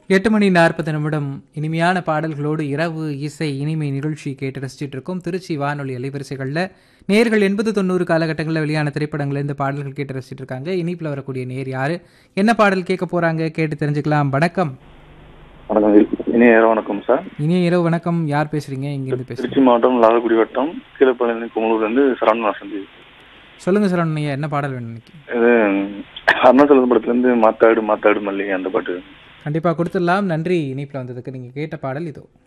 எட்டு மணி நாற்பது நிமிடம் இனிமையான பாடல்களோடு இரவு இசை இனிமை நிகழ்ச்சி கேட்டு ரசிச்சிட்டு இருக்கோம் திருச்சி வானொலி அலைவரிசைகளில் நேர்கள் எண்பது தொண்ணூறு காலகட்டங்களில் வெளியான திரைப்படங்கள் இந்த பாடல்கள் கேட்டு ரசிச்சிட்டு இருக்காங்க இனிப்பில் வரக்கூடிய நேர் யாரு என்ன பாடல் கேட்க போறாங்க கேட்டு தெரிஞ்சுக்கலாம் வணக்கம் வணக்கம் இனிய இரவு வணக்கம் சார் இனிய இரவு வணக்கம் யார் பேசுறீங்க இங்கிருந்து பேசுறீங்க திருச்சி மாவட்டம் லால்குடி வட்டம் கீழப்பழனி குமலூர்லேருந்து சரவணன் வசந்தி சொல்லுங்க சார் ஐயா என்ன பாடல் வேணும் இன்னைக்கு இது அருணாச்சல படத்துலேருந்து மாத்தாடு மாத்தாடு மல்லி அந்த பாட்டு கண்டிப்பாக கொடுத்துடலாம் நன்றி இனிப்பில் வந்ததுக்கு நீங்கள் கேட்ட பாடல் இதோ